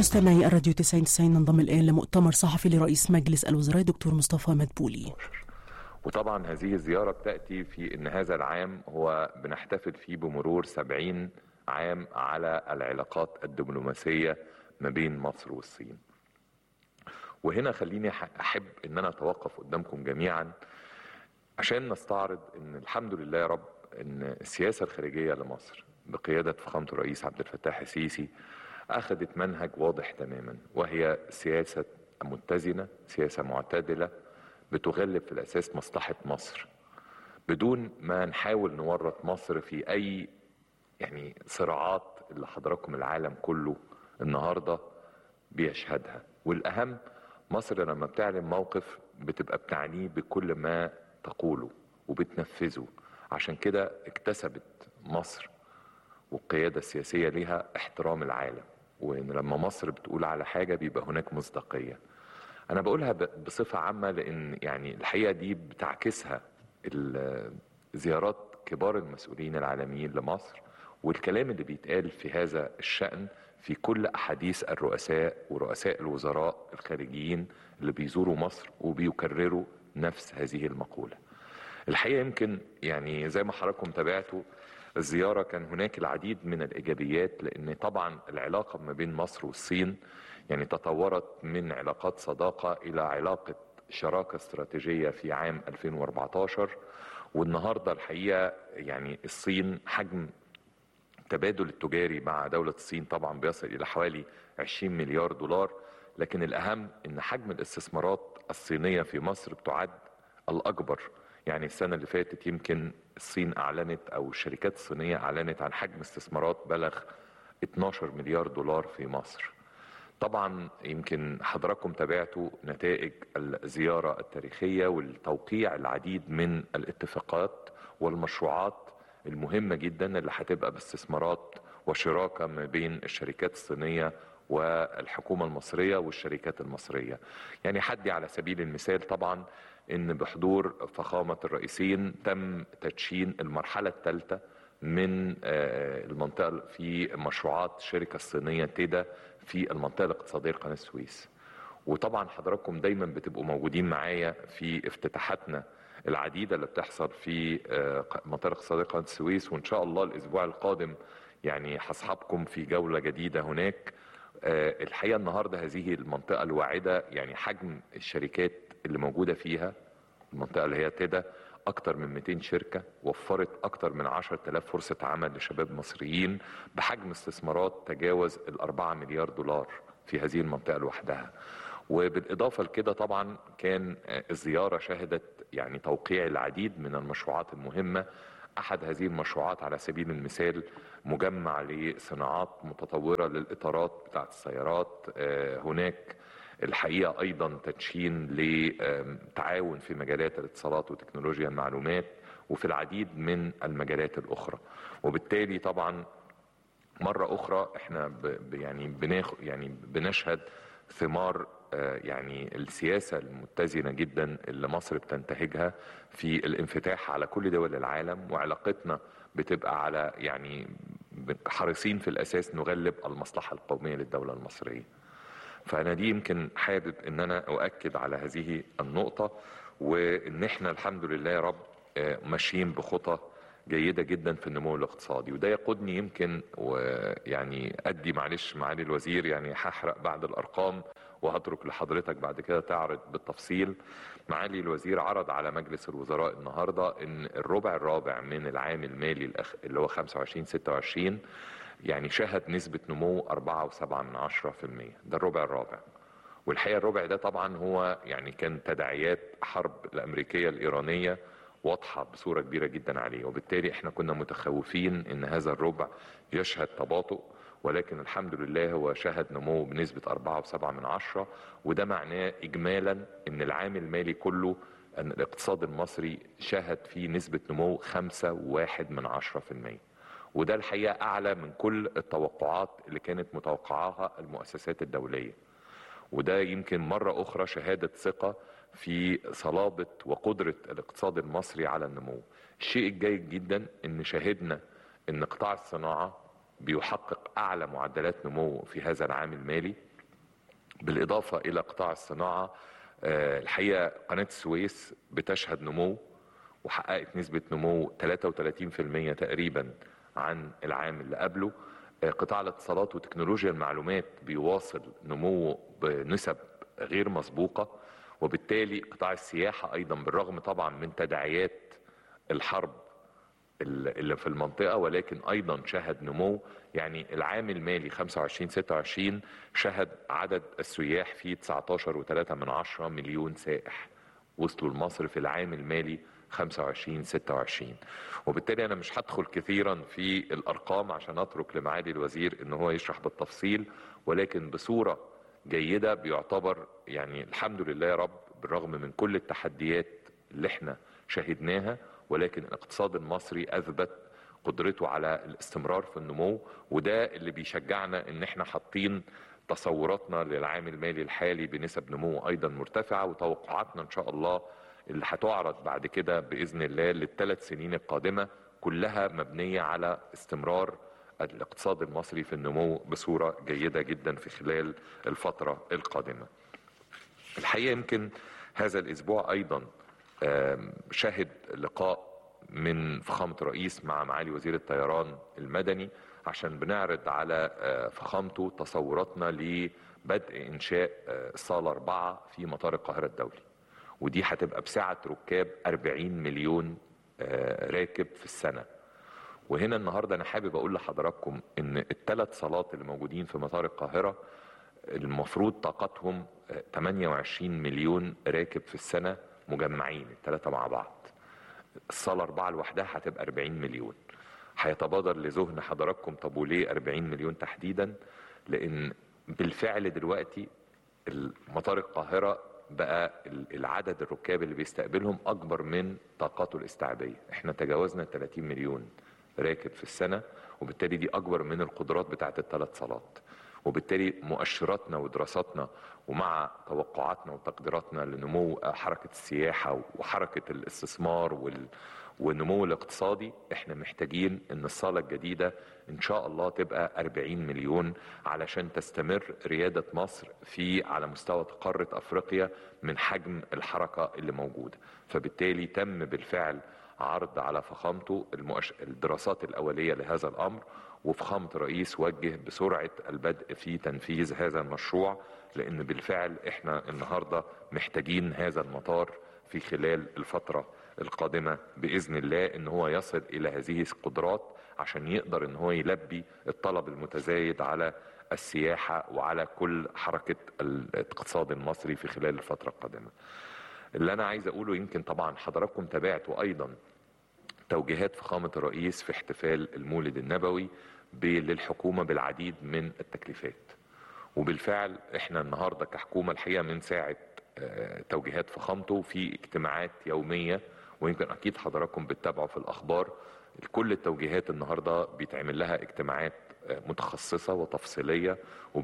مستمعي الراديو 99 ننضم الآن لمؤتمر صحفي لرئيس مجلس الوزراء دكتور مصطفى مدبولي وطبعا هذه الزيارة بتأتي في أن هذا العام هو بنحتفل فيه بمرور 70 عام على العلاقات الدبلوماسية ما بين مصر والصين وهنا خليني أحب أن أنا أتوقف قدامكم جميعا عشان نستعرض أن الحمد لله يا رب أن السياسة الخارجية لمصر بقيادة فخامة الرئيس عبد الفتاح السيسي أخذت منهج واضح تماما وهي سياسة متزنة سياسة معتدلة بتغلب في الأساس مصلحة مصر بدون ما نحاول نورط مصر في أي يعني صراعات اللي حضراتكم العالم كله النهاردة بيشهدها والأهم مصر لما بتعلن موقف بتبقى بتعنيه بكل ما تقوله وبتنفذه عشان كده اكتسبت مصر والقيادة السياسية لها احترام العالم وان لما مصر بتقول على حاجة بيبقى هناك مصداقية انا بقولها بصفة عامة لان يعني الحقيقة دي بتعكسها زيارات كبار المسؤولين العالميين لمصر والكلام اللي بيتقال في هذا الشأن في كل أحاديث الرؤساء ورؤساء الوزراء الخارجيين اللي بيزوروا مصر وبيكرروا نفس هذه المقولة الحقيقة يمكن يعني زي ما حضراتكم تابعتوا الزيارة كان هناك العديد من الإيجابيات لأن طبعا العلاقة ما بين مصر والصين يعني تطورت من علاقات صداقة إلى علاقة شراكة استراتيجية في عام 2014 والنهاردة الحقيقة يعني الصين حجم التبادل التجاري مع دولة الصين طبعا بيصل إلى حوالي 20 مليار دولار لكن الأهم أن حجم الاستثمارات الصينية في مصر بتعد الأكبر يعني السنة اللي فاتت يمكن الصين أعلنت أو الشركات الصينية أعلنت عن حجم استثمارات بلغ 12 مليار دولار في مصر طبعا يمكن حضراتكم تابعتوا نتائج الزيارة التاريخية والتوقيع العديد من الاتفاقات والمشروعات المهمة جدا اللي هتبقى باستثمارات وشراكة ما بين الشركات الصينية والحكومة المصرية والشركات المصرية يعني حدي على سبيل المثال طبعا ان بحضور فخامة الرئيسين تم تدشين المرحلة الثالثة من المنطقة في مشروعات الشركة الصينية تيدا في المنطقة الاقتصادية قناة السويس وطبعا حضراتكم دايما بتبقوا موجودين معايا في افتتاحاتنا العديدة اللي بتحصل في منطقة الاقتصادية قناة السويس وإن شاء الله الأسبوع القادم يعني هصحبكم في جولة جديدة هناك الحقيقة النهاردة هذه المنطقة الواعدة يعني حجم الشركات اللي موجودة فيها المنطقة اللي هي تيدا أكتر من 200 شركة وفرت أكتر من 10000 فرصة عمل لشباب مصريين بحجم استثمارات تجاوز الأربعة مليار دولار في هذه المنطقة لوحدها وبالإضافة لكده طبعا كان الزيارة شهدت يعني توقيع العديد من المشروعات المهمة أحد هذه المشروعات على سبيل المثال مجمع لصناعات متطورة للإطارات بتاعت السيارات هناك الحقيقة أيضا تدشين لتعاون في مجالات الاتصالات وتكنولوجيا المعلومات وفي العديد من المجالات الأخرى وبالتالي طبعا مرة أخرى احنا ب يعني بناخ يعني بنشهد ثمار يعني السياسة المتزنة جدا اللي مصر بتنتهجها في الانفتاح على كل دول العالم وعلاقتنا بتبقى على يعني حريصين في الأساس نغلب المصلحة القومية للدولة المصرية فأنا دي يمكن حابب أن أنا أؤكد على هذه النقطة وأن احنا الحمد لله يا رب ماشيين بخطى جيدة جدا في النمو الاقتصادي وده يقودني يمكن ويعني أدي معلش معالي الوزير يعني هحرق بعد الأرقام وهترك لحضرتك بعد كده تعرض بالتفصيل معالي الوزير عرض على مجلس الوزراء النهاردة ان الربع الرابع من العام المالي الأخ... اللي هو 25 26 يعني شهد نسبة نمو 4.7 من 10% ده الربع الرابع والحقيقة الربع ده طبعا هو يعني كان تداعيات حرب الأمريكية الإيرانية واضحة بصورة كبيرة جدا عليه وبالتالي احنا كنا متخوفين ان هذا الربع يشهد تباطؤ ولكن الحمد لله هو شهد نمو بنسبة 4.7 من عشرة وده معناه إجمالا أن العام المالي كله أن الاقتصاد المصري شهد فيه نسبة نمو 5.1 من عشرة في المية وده الحقيقة أعلى من كل التوقعات اللي كانت متوقعاها المؤسسات الدولية وده يمكن مرة أخرى شهادة ثقة في صلابة وقدرة الاقتصاد المصري على النمو الشيء الجيد جدا ان شاهدنا ان قطاع الصناعة بيحقق اعلى معدلات نمو في هذا العام المالي بالإضافة إلى قطاع الصناعة آه، الحقيقة قناة السويس بتشهد نمو وحققت نسبة نمو 33% تقريبا عن العام اللي قبله آه، قطاع الاتصالات وتكنولوجيا المعلومات بيواصل نموه بنسب غير مسبوقة وبالتالي قطاع السياحة أيضا بالرغم طبعا من تداعيات الحرب اللي في المنطقة ولكن أيضا شهد نمو يعني العام المالي 25-26 شهد عدد السياح فيه 19.3 من عشرة مليون سائح وصلوا لمصر في العام المالي 25 26 وبالتالي انا مش هدخل كثيرا في الارقام عشان اترك لمعالي الوزير ان هو يشرح بالتفصيل ولكن بصوره جيده بيعتبر يعني الحمد لله يا رب بالرغم من كل التحديات اللي احنا شهدناها ولكن الاقتصاد المصري اثبت قدرته على الاستمرار في النمو وده اللي بيشجعنا ان احنا حاطين تصوراتنا للعام المالي الحالي بنسب نمو ايضا مرتفعه وتوقعاتنا ان شاء الله اللي هتعرض بعد كده باذن الله للثلاث سنين القادمه كلها مبنيه على استمرار الاقتصاد المصري في النمو بصوره جيده جدا في خلال الفتره القادمه. الحقيقه يمكن هذا الاسبوع ايضا شهد لقاء من فخامه الرئيس مع معالي وزير الطيران المدني عشان بنعرض على فخامته تصوراتنا لبدء انشاء صاله اربعه في مطار القاهره الدولي. ودي هتبقى بسعة ركاب 40 مليون راكب في السنة وهنا النهاردة أنا حابب أقول لحضراتكم إن الثلاث صالات اللي موجودين في مطار القاهرة المفروض طاقتهم 28 مليون راكب في السنة مجمعين الثلاثة مع بعض الصالة أربعة لوحدها هتبقى 40 مليون هيتبادر لذهن حضراتكم طب وليه 40 مليون تحديدا لأن بالفعل دلوقتي مطار القاهرة بقى العدد الركاب اللي بيستقبلهم اكبر من طاقاته الاستيعابيه احنا تجاوزنا 30 مليون راكب في السنه وبالتالي دي اكبر من القدرات بتاعه الثلاث صالات وبالتالي مؤشراتنا ودراساتنا ومع توقعاتنا وتقديراتنا لنمو حركه السياحه وحركه الاستثمار وال والنمو الاقتصادي احنا محتاجين ان الصالة الجديدة ان شاء الله تبقى 40 مليون علشان تستمر ريادة مصر في على مستوى قارة افريقيا من حجم الحركة اللي موجودة فبالتالي تم بالفعل عرض على فخامته المؤش... الدراسات الاولية لهذا الامر وفخامة الرئيس وجه بسرعة البدء في تنفيذ هذا المشروع لان بالفعل احنا النهاردة محتاجين هذا المطار في خلال الفترة القادمة بإذن الله إن هو يصل إلى هذه القدرات عشان يقدر إن هو يلبي الطلب المتزايد على السياحة وعلى كل حركة الاقتصاد المصري في خلال الفترة القادمة اللي أنا عايز أقوله يمكن طبعا حضراتكم تابعتوا أيضا توجيهات فخامة الرئيس في احتفال المولد النبوي للحكومة بالعديد من التكليفات وبالفعل احنا النهاردة كحكومة الحقيقة من ساعة توجيهات فخامته في اجتماعات يومية ويمكن أكيد حضراتكم بتتابعوا في الأخبار كل التوجيهات النهاردة بيتعمل لها اجتماعات متخصصة وتفصيلية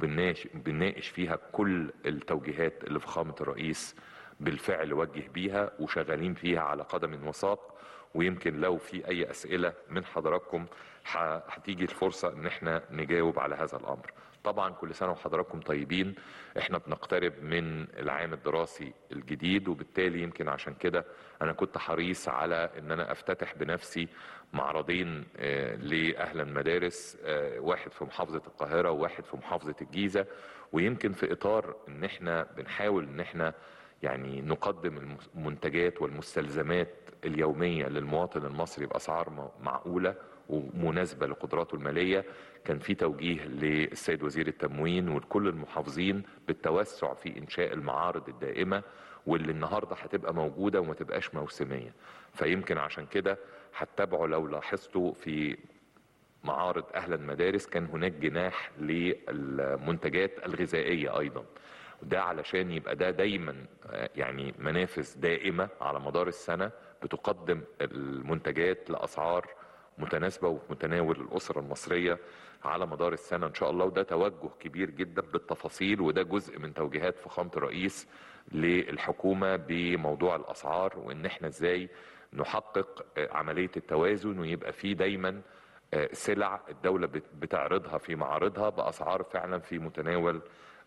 وبنناقش فيها كل التوجيهات اللي فخامة الرئيس بالفعل وجه بيها وشغالين فيها على قدم وساق ويمكن لو في أي أسئلة من حضراتكم هتيجي الفرصة إن احنا نجاوب على هذا الأمر طبعا كل سنه وحضراتكم طيبين احنا بنقترب من العام الدراسي الجديد وبالتالي يمكن عشان كده انا كنت حريص على ان انا افتتح بنفسي معرضين لاهل المدارس واحد في محافظه القاهره وواحد في محافظه الجيزه ويمكن في اطار ان احنا بنحاول ان احنا يعني نقدم المنتجات والمستلزمات اليوميه للمواطن المصري باسعار معقوله ومناسبه لقدراته الماليه كان في توجيه للسيد وزير التموين ولكل المحافظين بالتوسع في انشاء المعارض الدائمه واللي النهارده هتبقى موجوده وما تبقاش موسميه فيمكن عشان كده هتتابعوا لو لاحظتوا في معارض اهل المدارس كان هناك جناح للمنتجات الغذائيه ايضا وده علشان يبقى ده دايما يعني منافذ دائمه على مدار السنه بتقدم المنتجات لاسعار متناسبة وفي متناول الأسرة المصرية على مدار السنة إن شاء الله وده توجه كبير جدا بالتفاصيل وده جزء من توجيهات فخامة الرئيس للحكومة بموضوع الأسعار وإن إحنا إزاي نحقق عملية التوازن ويبقى فيه دايما سلع الدولة بتعرضها في معارضها بأسعار فعلا في متناول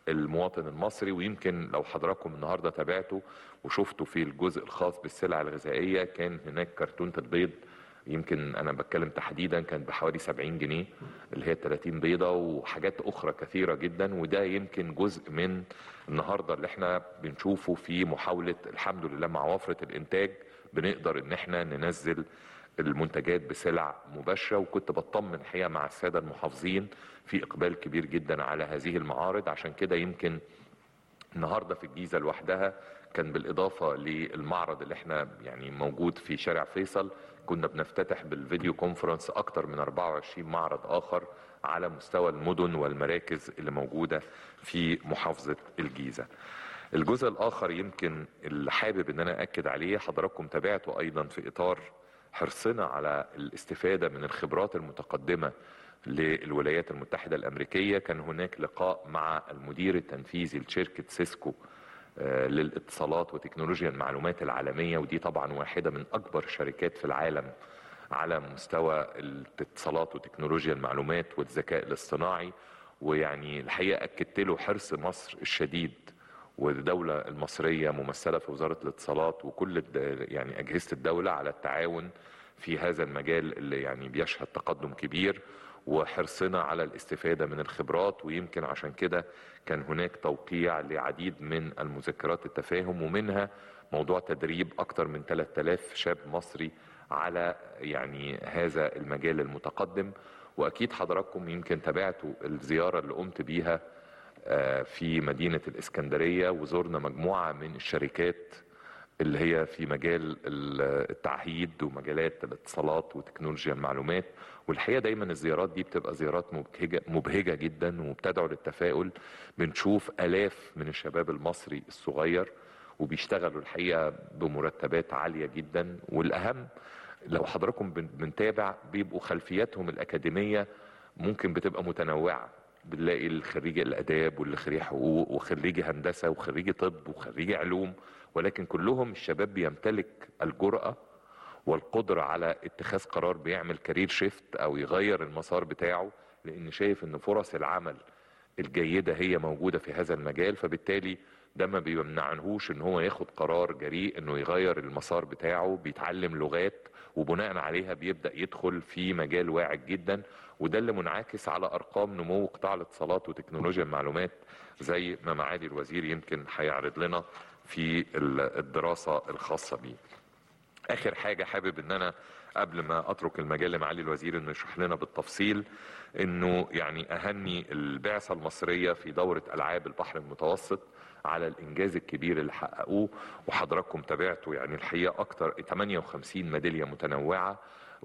المواطن المصري ويمكن لو حضراتكم النهارده تابعتوا وشفتوا في الجزء الخاص بالسلع الغذائيه كان هناك كرتونه البيض يمكن انا بتكلم تحديدا كانت بحوالي 70 جنيه اللي هي 30 بيضه وحاجات اخرى كثيره جدا وده يمكن جزء من النهارده اللي احنا بنشوفه في محاوله الحمد لله مع وفره الانتاج بنقدر ان احنا ننزل المنتجات بسلع مباشره وكنت بطمن الحقيقه مع الساده المحافظين في اقبال كبير جدا على هذه المعارض عشان كده يمكن النهارده في الجيزه لوحدها كان بالاضافه للمعرض اللي احنا يعني موجود في شارع فيصل كنا بنفتتح بالفيديو كونفرنس اكتر من 24 معرض اخر على مستوى المدن والمراكز اللي موجوده في محافظه الجيزه. الجزء الاخر يمكن اللي حابب ان انا اكد عليه حضراتكم تابعته ايضا في اطار حرصنا على الاستفاده من الخبرات المتقدمه للولايات المتحده الامريكيه كان هناك لقاء مع المدير التنفيذي لشركه سيسكو للاتصالات وتكنولوجيا المعلومات العالميه ودي طبعا واحده من اكبر الشركات في العالم على مستوى الاتصالات وتكنولوجيا المعلومات والذكاء الاصطناعي ويعني الحقيقه اكدت له حرص مصر الشديد والدولة المصرية ممثلة في وزارة الاتصالات وكل يعني أجهزة الدولة على التعاون في هذا المجال اللي يعني بيشهد تقدم كبير وحرصنا على الاستفادة من الخبرات ويمكن عشان كده كان هناك توقيع لعديد من المذكرات التفاهم ومنها موضوع تدريب أكثر من 3000 شاب مصري على يعني هذا المجال المتقدم وأكيد حضراتكم يمكن تابعتوا الزيارة اللي قمت بيها في مدينة الإسكندرية وزورنا مجموعة من الشركات اللي هي في مجال التعهيد ومجالات الاتصالات وتكنولوجيا المعلومات والحقيقة دايما الزيارات دي بتبقى زيارات مبهجة, مبهجة جدا وبتدعو للتفاؤل بنشوف آلاف من الشباب المصري الصغير وبيشتغلوا الحقيقة بمرتبات عالية جدا والأهم لو حضراتكم بنتابع بيبقوا خلفياتهم الأكاديمية ممكن بتبقى متنوعة بنلاقي الخريجي الاداب واللي خريج حقوق وخريجي هندسه وخريجي طب وخريجي علوم ولكن كلهم الشباب بيمتلك الجرأه والقدره على اتخاذ قرار بيعمل كارير شيفت او يغير المسار بتاعه لان شايف ان فرص العمل الجيده هي موجوده في هذا المجال فبالتالي ده ما بيمنعنهوش ان هو ياخد قرار جريء انه يغير المسار بتاعه بيتعلم لغات وبناء عليها بيبدا يدخل في مجال واعد جدا وده اللي منعكس على ارقام نمو قطاع الاتصالات وتكنولوجيا المعلومات زي ما معالي الوزير يمكن هيعرض لنا في الدراسه الخاصه بيه. اخر حاجه حابب ان انا قبل ما اترك المجال لمعالي الوزير انه يشرح لنا بالتفصيل انه يعني اهني البعثه المصريه في دوره العاب البحر المتوسط على الانجاز الكبير اللي حققوه وحضراتكم تابعتوا يعني الحقيقه اكتر 58 ميداليه متنوعه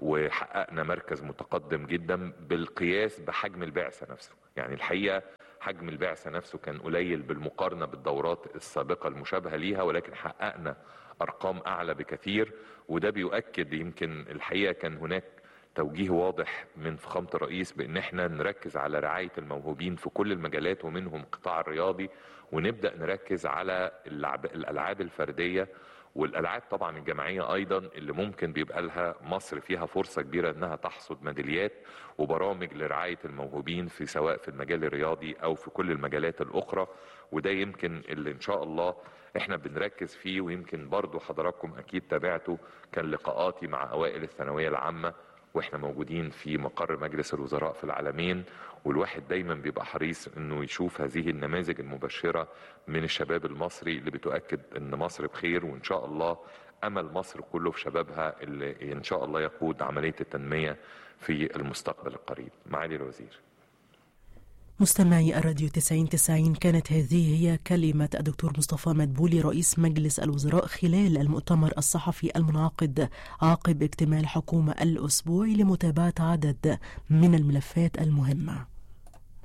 وحققنا مركز متقدم جدا بالقياس بحجم البعثه نفسه يعني الحقيقه حجم البعثه نفسه كان قليل بالمقارنه بالدورات السابقه المشابهه ليها ولكن حققنا ارقام اعلى بكثير وده بيؤكد يمكن الحقيقه كان هناك توجيه واضح من فخامه الرئيس بان احنا نركز على رعايه الموهوبين في كل المجالات ومنهم القطاع الرياضي ونبدا نركز على الالعاب الفرديه والالعاب طبعا الجماعيه ايضا اللي ممكن بيبقى لها مصر فيها فرصه كبيره انها تحصد ميداليات وبرامج لرعايه الموهوبين في سواء في المجال الرياضي او في كل المجالات الاخرى وده يمكن اللي ان شاء الله احنا بنركز فيه ويمكن برضو حضراتكم اكيد تابعتوا كان لقاءاتي مع اوائل الثانويه العامه واحنا موجودين في مقر مجلس الوزراء في العالمين والواحد دايما بيبقى حريص انه يشوف هذه النماذج المبشره من الشباب المصري اللي بتؤكد ان مصر بخير وان شاء الله امل مصر كله في شبابها اللي ان شاء الله يقود عمليه التنميه في المستقبل القريب. معالي الوزير. مستمعي الراديو 90 90 كانت هذه هي كلمة الدكتور مصطفى مدبولي رئيس مجلس الوزراء خلال المؤتمر الصحفي المنعقد عقب اكتمال حكومة الأسبوع لمتابعة عدد من الملفات المهمة